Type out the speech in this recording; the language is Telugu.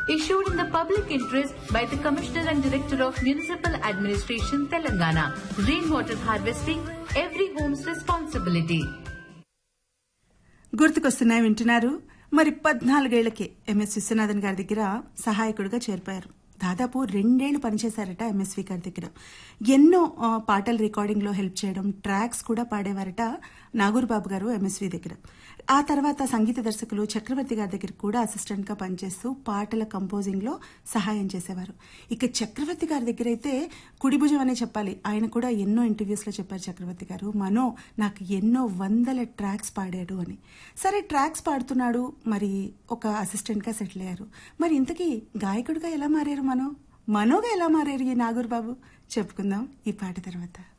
issued in the public interest by the Commissioner and Director of Municipal Administration, Telangana. Rainwater harvesting, every home's responsibility. గుర్తుకొస్తున్నాయి వింటున్నారు మరి పద్నాలుగేళ్లకే ఎంఎస్ విశ్వనాథన్ గారి దగ్గర సహాయకుడిగా చేరిపోయారు దాదాపు రెండేళ్లు పనిచేశారట ఎంఎస్వి గారి దగ్గర ఎన్నో ఆ, పాటల రికార్డింగ్ లో హెల్ప్ చేయడం ట్రాక్స్ కూడా పాడేవారట నాగూర్ బాబు గారు ఎంఎస్వి దగ్గర ఆ తర్వాత సంగీత దర్శకులు చక్రవర్తి గారి దగ్గర కూడా అసిస్టెంట్ గా పనిచేస్తూ పాటల కంపోజింగ్ లో సహాయం చేసేవారు ఇక చక్రవర్తి గారి దగ్గర అయితే కుడిభుజం అనే చెప్పాలి ఆయన కూడా ఎన్నో ఇంటర్వ్యూస్ లో చెప్పారు చక్రవర్తి గారు మనో నాకు ఎన్నో వందల ట్రాక్స్ పాడాడు అని సరే ట్రాక్స్ పాడుతున్నాడు మరి ఒక అసిస్టెంట్ గా సెటిల్ అయ్యారు మరి ఇంతకీ గాయకుడిగా ఎలా మారారు మనో మనోగా ఎలా మారారు ఈ నాగూర్ బాబు చెప్పుకుందాం ఈ పాట తర్వాత